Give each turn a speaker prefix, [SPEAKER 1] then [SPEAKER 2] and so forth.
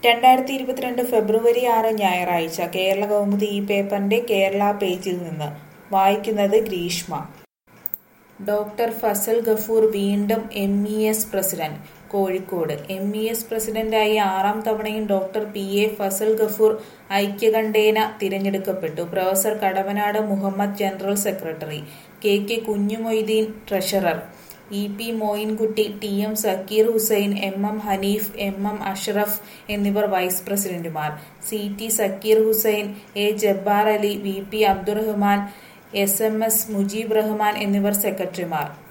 [SPEAKER 1] രണ്ടായിരത്തി ഇരുപത്തിരണ്ട് ഫെബ്രുവരി ആറ് ഞായറാഴ്ച കേരള കൗമുദി ഈ പേപ്പറിന്റെ കേരള പേജിൽ നിന്ന് വായിക്കുന്നത് ഗ്രീഷ്മ ഡോക്ടർ ഫസൽ ഗഫൂർ വീണ്ടും M E S president Kozhikode M E S പ്രസിഡന്റായി ആറാം തവണയും doctor P A Fazal Gafoor ഐക്യകണ്ഠേന തിരഞ്ഞെടുക്കപ്പെട്ടു professor Kadavanad Muhammad general secretary K K Kunhumoideen treasurer E P Moinkutty T M Sakkeer Hussain M M Haneef M M Ashraf എന്നിവർ വൈസ് പ്രസിഡന്റുമാർ C T Sakkeer Hussain A Jabbar Ali V P Abdurahman S M S Mujeeb Rahman എന്നിവർ സെക്രട്ടറിമാർ